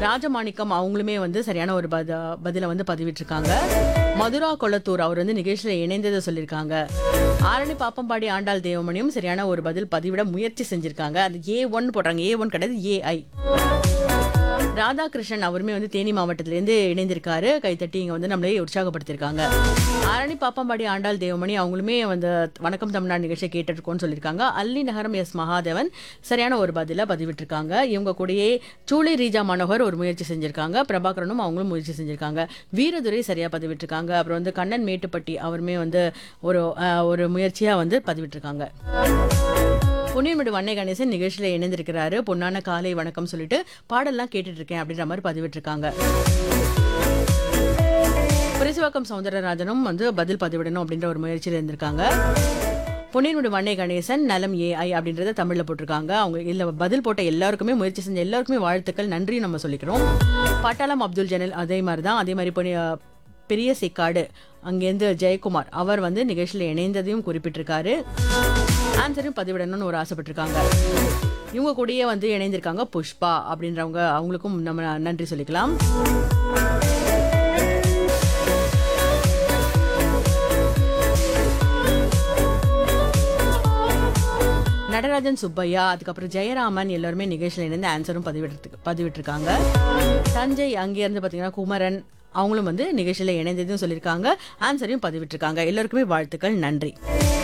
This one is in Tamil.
ராஜமாணிக்கம் அவங்களுமே வந்து சரியான ஒரு பத பதில வந்து பதிவிட்டிருக்காங்க மதுரா கொளத்தூர் அவர் வந்து நிகழ்ச்சியில் இணைந்ததை சொல்லியிருக்காங்க ஆரணி பாப்பம்பாடி ஆண்டாள் தேவமணியும் சரியான ஒரு பதில் பதிவிட முயற்சி செஞ்சிருக்காங்க அது ஏ ஒன் போடுறாங்க ஏ ஒன் கிடையாது ஏஐ ராதாகிருஷ்ணன் அவருமே வந்து தேனி மாவட்டத்திலேருந்து இணைந்திருக்காரு கைத்தட்டி இங்க வந்து நம்மளே உற்சாகப்படுத்தியிருக்காங்க ஆரணி பாப்பம்பாடி ஆண்டாள் தேவமணி அவங்களுமே வந்து வணக்கம் தமிழ்நாடு நிகழ்ச்சியை கேட்டிருக்கோம்னு சொல்லியிருக்காங்க அல்லி நகரம் எஸ் மகாதேவன் சரியான ஒரு பதில பதிவிட்டிருக்காங்க இவங்க கூடயே சூளை ரீஜா மனோகர் ஒரு முயற்சி செஞ்சிருக்காங்க பிரபாகரனும் அவங்களும் முயற்சி செஞ்சிருக்காங்க வீரதுரை சரியா பதிவிட்டிருக்காங்க அப்புறம் வந்து கண்ணன் மேட்டுப்பட்டி அவருமே வந்து ஒரு அஹ், ஒரு முயற்சியா வந்து பதிவிட்டிருக்காங்க புண்ணியமிடு வண்ணை கணேசன் நிகழ்ச்சியில் இணைந்திருக்கிறாரு பொன்னான காலை வணக்கம் சொல்லிட்டு பாடல்லாம் கேட்டுட்டு இருக்கேன் அப்படின்ற மாதிரி பதிவிட்டிருக்காங்க புரிசுவாக்கம் சவுந்தரராஜனும் வந்து பதில் பதிவிடணும் அப்படின்ற ஒரு முயற்சியில் இருந்திருக்காங்க பொன்னியினுடைய வண்ணை கணேசன் நலம் ஏஐ அப்படின்றத தமிழில் போட்டிருக்காங்க அவங்க இல்லை பதில் போட்ட எல்லாருக்குமே முயற்சி செஞ்ச எல்லாருக்குமே வாழ்த்துக்கள் நன்றி நம்ம சொல்லிக்கிறோம் பட்டாளம் அப்துல் ஜனல் அதே மாதிரி தான் அதே மாதிரி பொன்னி பெரிய சிக்காடு அங்கேருந்து ஜெயக்குமார் அவர் வந்து நிகழ்ச்சியில் இணைந்ததையும் குறிப்பிட்டிருக்காரு ஆன்சரையும் பதிவிடணும்னு ஒரு ஆசைப்பட்டிருக்காங்க இவங்க கூடயே வந்து இணைந்திருக்காங்க புஷ்பா அப்படின்றவங்க அவங்களுக்கும் நம்ம நன்றி சொல்லிக்கலாம் நடராஜன் சுப்பையா அதுக்கப்புறம் ஜெயராமன் எல்லாருமே நிகழ்ச்சியில் இணைந்து ஆன்சரும் பதிவிட்டு பதிவிட்டிருக்காங்க தஞ்சை அங்கேருந்து பார்த்தீங்கன்னா குமரன் அவங்களும் வந்து நிகழ்ச்சியில் இணைந்ததும் சொல்லியிருக்காங்க ஆன்சரையும் பதிவிட்டிருக்காங்க எல்லாருக்குமே வாழ்த்துக்கள் நன்றி